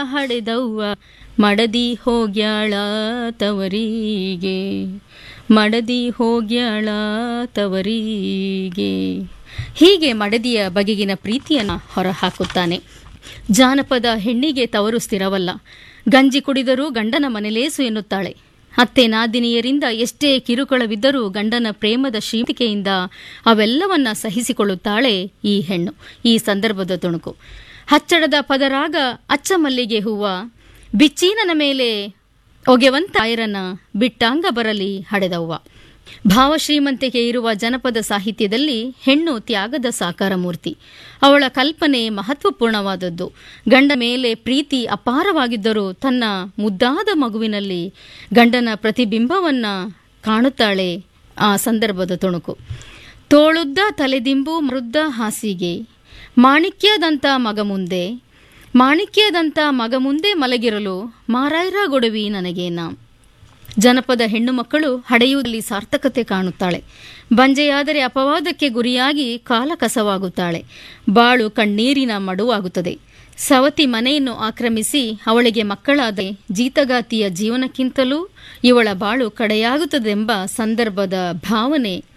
ಹಡೆದವ್ವ ಮಡದಿ ಹೋಗ್ಯಾಳ ತವರಿಗೆ ಮಡದಿ ಹೋಗ್ಯಾಳ ತವರಿಗೆ ಹೀಗೆ ಮಡದಿಯ ಬಗೆಗಿನ ಪ್ರೀತಿಯನ್ನು ಹೊರಹಾಕುತ್ತಾನೆ ಜಾನಪದ ಹೆಣ್ಣಿಗೆ ತವರು ಸ್ಥಿರವಲ್ಲ ಗಂಜಿ ಕುಡಿದರೂ ಗಂಡನ ಮನೆಲೇಸು ಎನ್ನುತ್ತಾಳೆ ಅತ್ತೆ ನಾದಿನಿಯರಿಂದ ಎಷ್ಟೇ ಕಿರುಕುಳವಿದ್ದರೂ ಗಂಡನ ಪ್ರೇಮದ ಶ್ರೀಮತಿಕೆಯಿಂದ ಅವೆಲ್ಲವನ್ನ ಸಹಿಸಿಕೊಳ್ಳುತ್ತಾಳೆ ಈ ಹೆಣ್ಣು ಈ ಸಂದರ್ಭದ ತುಣುಕು ಹಚ್ಚಡದ ಪದರಾಗ ಅಚ್ಚ ಮಲ್ಲಿಗೆ ಹೂವ ಬಿಚ್ಚೀನನ ಮೇಲೆ ಒಗೆವಂತ ಆಯರನ ಬಿಟ್ಟಾಂಗ ಬರಲಿ ಹಡೆದವ್ವ ಭಾವಶ್ರೀಮಂತಿಕೆ ಇರುವ ಜನಪದ ಸಾಹಿತ್ಯದಲ್ಲಿ ಹೆಣ್ಣು ತ್ಯಾಗದ ಸಾಕಾರ ಮೂರ್ತಿ ಅವಳ ಕಲ್ಪನೆ ಮಹತ್ವಪೂರ್ಣವಾದದ್ದು ಗಂಡ ಮೇಲೆ ಪ್ರೀತಿ ಅಪಾರವಾಗಿದ್ದರೂ ತನ್ನ ಮುದ್ದಾದ ಮಗುವಿನಲ್ಲಿ ಗಂಡನ ಪ್ರತಿಬಿಂಬವನ್ನ ಕಾಣುತ್ತಾಳೆ ಆ ಸಂದರ್ಭದ ತುಣುಕು ತೋಳುದ್ದ ತಲೆದಿಂಬು ಮರುದ್ದ ಹಾಸಿಗೆ ಮಾಣಿಕ್ಯದಂತ ಮಗ ಮುಂದೆ ಮಾಣಿಕ್ಯದಂತ ಮಗ ಮುಂದೆ ಮಲಗಿರಲು ಮಾರಾಯ್ರ ಗೊಡವಿ ನನಗೇನ ಜನಪದ ಹೆಣ್ಣು ಮಕ್ಕಳು ಹಡೆಯುವುದರಲ್ಲಿ ಸಾರ್ಥಕತೆ ಕಾಣುತ್ತಾಳೆ ಬಂಜೆಯಾದರೆ ಅಪವಾದಕ್ಕೆ ಗುರಿಯಾಗಿ ಕಾಲ ಕಸವಾಗುತ್ತಾಳೆ ಬಾಳು ಕಣ್ಣೀರಿನ ಮಡುವಾಗುತ್ತದೆ ಸವತಿ ಮನೆಯನ್ನು ಆಕ್ರಮಿಸಿ ಅವಳಿಗೆ ಮಕ್ಕಳಾದ ಜೀತಗಾತಿಯ ಜೀವನಕ್ಕಿಂತಲೂ ಇವಳ ಬಾಳು ಕಡೆಯಾಗುತ್ತದೆಂಬ ಸಂದರ್ಭದ ಭಾವನೆ